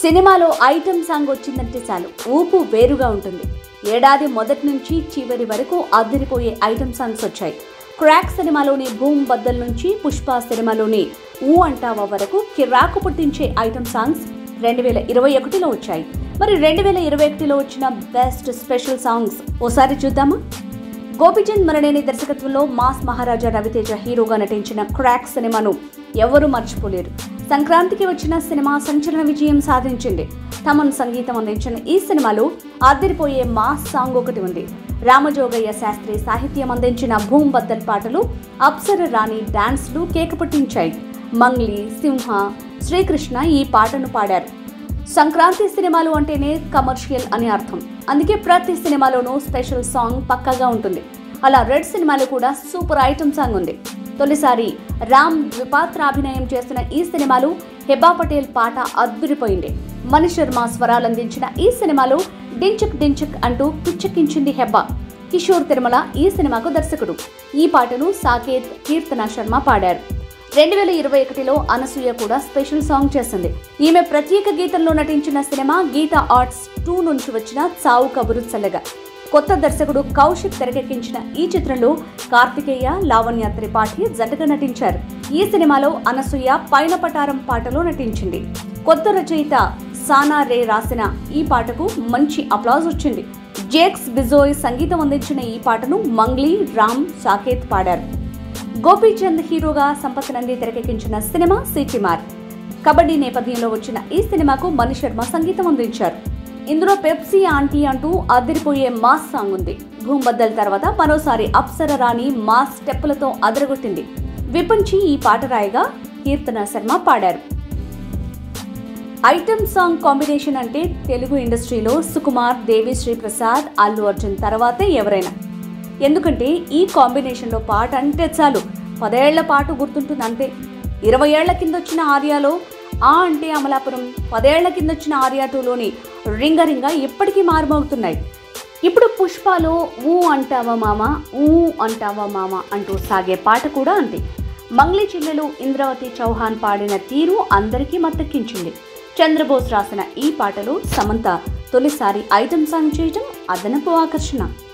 సినిమాలో item song వచ్చిందంటే చాలు ఊపు వేరుగా ఉంటుంది ఏడాది మొదటి నుంచి చివరి వరకు అదిరిపోయే ఐటమ్ సాంగ్స్ వచ్చాయి క్రాక్ సినిమాలోని భూమ్ బద్దల్ నుంచి పుష్ప సినిమాలోని ఊ అంటావా వరకు కిరాకు పుట్టించే ఐటమ్ సాంగ్స్ రెండు వేల ఇరవై ఒకటిలో వచ్చాయి మరి రెండు వేల ఇరవై ఒకటిలో వచ్చిన బెస్ట్ స్పెషల్ సాంగ్స్ ఓసారి చూద్దామా గోపిచంద్ మరణేని దర్శకత్వంలో మాస్ మహారాజా రవితేజ హీరోగా నటించిన క్రాక్ సినిమాను ఎవరూ మర్చిపోలేరు సంక్రాంతికి వచ్చిన సినిమా సంచలన విజయం సాధించింది తమన్ సంగీతం అందించిన ఈ సినిమాలో అదిరిపోయే మాస్ సాంగ్ ఒకటి ఉంది రామజోగయ్య శాస్త్రి సాహిత్యం అందించిన భూమ్ బద్దల్ పాటలు అప్సర రాణి డాన్స్లు కేక పుట్టించాయి మంగ్లీ సింహ శ్రీకృష్ణ ఈ పాటను పాడారు సంక్రాంతి సినిమాలు అంటేనే కమర్షియల్ అని అర్థం అందుకే ప్రతి సినిమాలోనూ స్పెషల్ సాంగ్ పక్కాగా ఉంటుంది అలా రెడ్ సినిమాలో కూడా సూపర్ ఐటమ్ సాంగ్ ఉంది తొలిసారి రామ్ ద్విపాత్ర అభినయం చేస్తున్న ఈ సినిమాలో హెబా పటేల్ పాట అద్దురిపోయింది మణి శర్మ స్వరాలందించిన ఈ సినిమాలో డించక్ డించక్ అంటూ పిచ్చెక్కించింది హెబ్బా కిషోర్ తిరుమల ఈ సినిమాకు దర్శకుడు ఈ పాటను సాకేత్ కీర్తన శర్మ పాడారు రెండు వేల ఇరవై ఒకటిలో అనసూయ కూడా స్పెషల్ సాంగ్ చేసింది ఈమె ప్రత్యేక గీతంలో నటించిన సినిమా గీత ఆర్ట్స్ టూ నుంచి వచ్చిన చావు కబురు చల్లగా కొత్త దర్శకుడు కౌశిక్ తెరకెక్కించిన ఈ చిత్రంలో కార్తికేయ లావణ్య త్రిపాఠి జంటగా నటించారు ఈ సినిమాలో అనసూయ పైన పటారం పాటలో నటించింది కొత్త రచయిత సానా రే రాసిన ఈ పాటకు మంచి అప్లాజ్ వచ్చింది జేక్స్ బిజోయ్ సంగీతం అందించిన ఈ పాటను మంగ్లీ రామ్ సాకేత్ పాడారు గోపీచంద్ హీరోగా సంపత్ నంది తెరకెక్కించిన సినిమా సిటిమార్ కబడ్డీ నేపథ్యంలో వచ్చిన ఈ సినిమాకు మణి శర్మ సంగీతం అందించారు ఇందులో పెప్సీ ఆంటీ అంటూ అదిరిపోయే మాస్ సాంగ్ ఉంది భూంబద్దల్ తర్వాత మరోసారి అప్సర రాణి మాస్ స్టెప్పులతో అదరగొట్టింది విపంచి ఈ పాట రాయగా కీర్తన శర్మ పాడారు ఐటమ్ సాంగ్ కాంబినేషన్ అంటే తెలుగు ఇండస్ట్రీలో సుకుమార్ దేవిశ్రీ ప్రసాద్ అల్లు అర్జున్ తర్వాతే ఎవరైనా ఎందుకంటే ఈ కాంబినేషన్లో పాట అంటే చాలు పదేళ్ల పాటు గుర్తుంటుంది అంతే ఇరవై ఏళ్ల కింద వచ్చిన ఆర్యాలో ఆ అంటే అమలాపురం పదేళ్ల కింద వచ్చిన ఆర్యా టూలోని రింగ రింగ ఇప్పటికీ మారుమవుతున్నాయి ఇప్పుడు పుష్పలో ఊ అంటావా మామ ఊ అంటావా మామ అంటూ సాగే పాట కూడా అంతే మంగ్లీ చెల్లెలు ఇంద్రవతి చౌహాన్ పాడిన తీరు అందరికీ మత్తెక్కించింది చంద్రబోస్ రాసిన ఈ పాటలో సమంత తొలిసారి ఐటమ్ సాంగ్ చేయటం అదనపు ఆకర్షణ